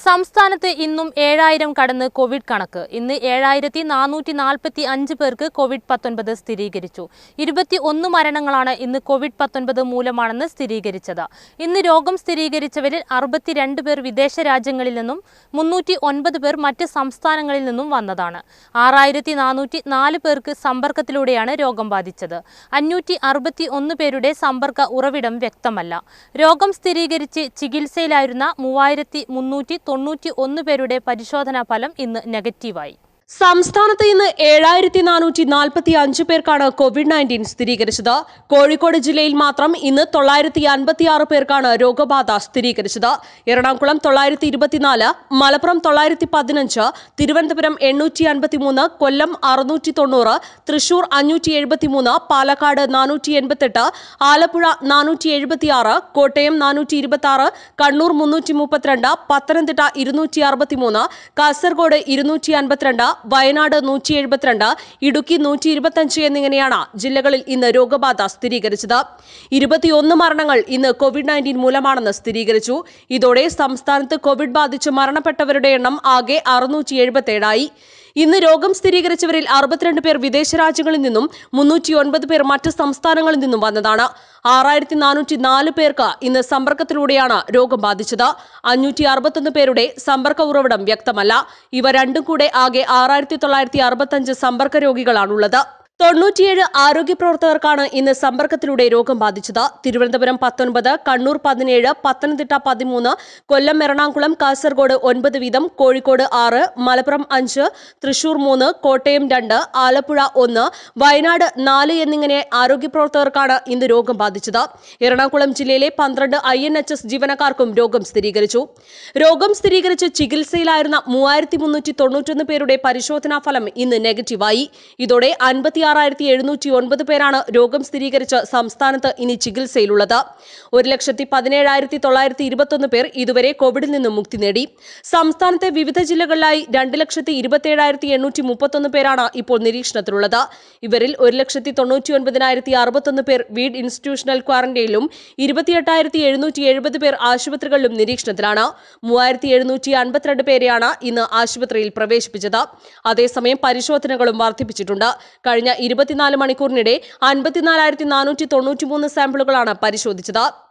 സംസ്ഥാനത്ത് ഇന്നും ഏഴായിരം കടന്ന് കോവിഡ് കണക്ക് ഇന്ന് ഏഴായിരത്തി നാനൂറ്റി നാൽപ്പത്തി അഞ്ച് പേർക്ക് കോവിഡ് പത്തൊൻപത് സ്ഥിരീകരിച്ചു ഇരുപത്തി ഒന്ന് മരണങ്ങളാണ് ഇന്ന് കോവിഡ് പത്തൊൻപത് മൂലമാണെന്ന് സ്ഥിരീകരിച്ചത് ഇന്ന് രോഗം സ്ഥിരീകരിച്ചവരിൽ അറുപത്തിരണ്ട് പേർ വിദേശ രാജ്യങ്ങളിൽ നിന്നും മുന്നൂറ്റി ഒൻപത് പേർ മറ്റ് സംസ്ഥാനങ്ങളിൽ നിന്നും വന്നതാണ് ആറായിരത്തി നാനൂറ്റി നാല് പേർക്ക് സമ്പർക്കത്തിലൂടെയാണ് രോഗം ബാധിച്ചത് അഞ്ഞൂറ്റി അറുപത്തി ഒന്ന് പേരുടെ സമ്പർക്ക ഉറവിടം വ്യക്തമല്ല രോഗം സ്ഥിരീകരിച്ച് ചികിത്സയിലായിരുന്ന മൂവായിരത്തി മുന്നൂറ്റി തൊണ്ണൂറ്റി ഒന്ന് പേരുടെ പരിശോധനാ ഫലം ഇന്ന് നെഗറ്റീവായി സംസ്ഥാനത്ത് ഇന്ന് ഏഴായിരത്തി നാനൂറ്റി നാൽപ്പത്തി അഞ്ച് പേർക്കാണ് കോവിഡ് നയൻറ്റീൻ സ്ഥിരീകരിച്ചത് കോഴിക്കോട് ജില്ലയിൽ മാത്രം ഇന്ന് തൊള്ളായിരത്തി അൻപത്തിയാറ് പേർക്കാണ് രോഗബാധ സ്ഥിരീകരിച്ചത് എറണാകുളം തൊള്ളായിരത്തി ഇരുപത്തിനാല് മലപ്പുറം തൊള്ളായിരത്തി പതിനഞ്ച് തിരുവനന്തപുരം എണ്ണൂറ്റി അൻപത്തിമൂന്ന് കൊല്ലം അറുന്നൂറ്റി തൊണ്ണൂറ് തൃശൂർ അഞ്ഞൂറ്റി എഴുപത്തിമൂന്ന് പാലക്കാട് നാനൂറ്റി എൺപത്തെട്ട് ആലപ്പുഴ നാനൂറ്റി എഴുപത്തിയാറ് കോട്ടയം നാനൂറ്റി ഇരുപത്തി ആറ് കണ്ണൂർ മുന്നൂറ്റി മുപ്പത്തിരണ്ട് പത്തനംതിട്ട ഇരുന്നൂറ്റി അറുപത്തിമൂന്ന് കാസർഗോഡ് ഇരുന്നൂറ്റി അൻപത്തിരണ്ട് വയനാട് നൂറ്റി എഴുപത്തിരണ്ട് ഇടുക്കി നൂറ്റി ഇരുപത്തഞ്ച് എന്നിങ്ങനെയാണ് ജില്ലകളിൽ ഇന്ന് രോഗബാധ സ്ഥിരീകരിച്ചത് ഇരുപത്തിയൊന്ന് മരണങ്ങൾ ഇന്ന് കോവിഡ് നയൻറ്റീൻ മൂലമാണെന്ന് സ്ഥിരീകരിച്ചു ഇതോടെ സംസ്ഥാനത്ത് കോവിഡ് ബാധിച്ച് മരണപ്പെട്ടവരുടെ എണ്ണം ആകെ അറുന്നൂറ്റി എഴുപത്തേഴായി ഇന്ന് രോഗം സ്ഥിരീകരിച്ചവരിൽ അറുപത്തിരണ്ട് പേർ വിദേശ രാജ്യങ്ങളിൽ നിന്നും മുന്നൂറ്റി ഒൻപത് പേർ മറ്റ് സംസ്ഥാനങ്ങളിൽ നിന്നും വന്നതാണ് ആറായിരത്തി നാനൂറ്റി നാല് പേർക്ക് ഇന്ന് സമ്പർക്കത്തിലൂടെയാണ് രോഗം ബാധിച്ചത് അഞ്ഞൂറ്റി അറുപത്തൊന്ന് പേരുടെ സമ്പർക്ക ഉറവിടം വ്യക്തമല്ല ഇവ രണ്ടും കൂടെ ആകെ ആറായിരത്തി തൊള്ളായിരത്തി അറുപത്തഞ്ച് സമ്പർക്ക രോഗികളാണുള്ളത് തൊണ്ണൂറ്റിയേഴ് ആരോഗ്യ പ്രവർത്തകർക്കാണ് ഇന്ന് സമ്പർക്കത്തിലൂടെ രോഗം ബാധിച്ചത് തിരുവനന്തപുരം പത്തൊൻപത് കണ്ണൂർ പതിനേഴ് പത്തനംതിട്ട പതിമൂന്ന് കൊല്ലം എറണാകുളം കാസർഗോഡ് ഒൻപത് വീതം കോഴിക്കോട് ആറ് മലപ്പുറം അഞ്ച് തൃശൂർ മൂന്ന് കോട്ടയം രണ്ട് ആലപ്പുഴ ഒന്ന് വയനാട് നാല് എന്നിങ്ങനെ ആരോഗ്യ പ്രവർത്തകർക്കാണ് ഇന്ന് രോഗം ബാധിച്ചത് എറണാകുളം ജില്ലയിലെ പന്ത്രണ്ട് ഐ എൻ എച്ച് എസ് ജീവനക്കാർക്കും രോഗം സ്ഥിരീകരിച്ചു രോഗം സ്ഥിരീകരിച്ച് ചികിത്സയിലായിരുന്ന മൂവായിരത്തി മുന്നൂറ്റി തൊണ്ണൂറ്റൊന്ന് പേരുടെ പരിശോധനാ ഫലം ഇന്ന് നെഗറ്റീവായി ഇതോടെ അൻപത്തിയാറായിരത്തി എഴുന്നൂറ്റി ഒൻപത് പേരാണ് രോഗം സ്ഥിരീകരിച്ച് സംസ്ഥാനത്ത് ഇനി ചികിത്സയിലുള്ളത് ഒരു ലക്ഷത്തി പതിനേഴായിരത്തി തൊള്ളായിരത്തി ഇരുപത്തൊന്ന് പേർ ഇതുവരെ കോവിഡിൽ നിന്നും മുക്തി നേടി സംസ്ഥാനത്തെ വിവിധ ജില്ലകളിലായി രണ്ട് ലക്ഷത്തി ഇരുപത്തിയേഴായിരത്തി എണ്ണൂറ്റി മുപ്പത്തൊന്ന് പേരാണ് ഇപ്പോൾ നിരീക്ഷണത്തിലുള്ളത് ഇവരിൽ ഒരു ലക്ഷത്തി തൊണ്ണൂറ്റി ഒൻപതിനായിരത്തി അറുപത്തൊന്ന് പേർ വീട് ഇൻസ്റ്റിറ്റ്യൂഷണൽ ക്വാറന്റൈനിലും ഇരുപത്തിയെട്ടായിരത്തി എഴുന്നൂറ്റി എഴുപത് പേർ ആശുപത്രികളിലും നിരീക്ഷണത്തിലാണ് മൂവായിരത്തി എഴുന്നൂറ്റി അൻപത്തിരണ്ട് പേരെയാണ് ഇന്ന് ആശുപത്രിയിൽ പ്രവേശിപ്പിച്ചത് അതേസമയം പരിശോധനകളും വർദ്ധിപ്പിച്ചിട്ടുണ്ട് കഴിഞ്ഞ ഇരുപത്തിനാല് മണിക്കൂറിനിടെ അൻപത്തിനാലായിരത്തി നാനൂറ്റി തൊണ്ണൂറ്റിമൂന്ന് സാമ്പിളുകളാണ് പരിശോധിച്ചത്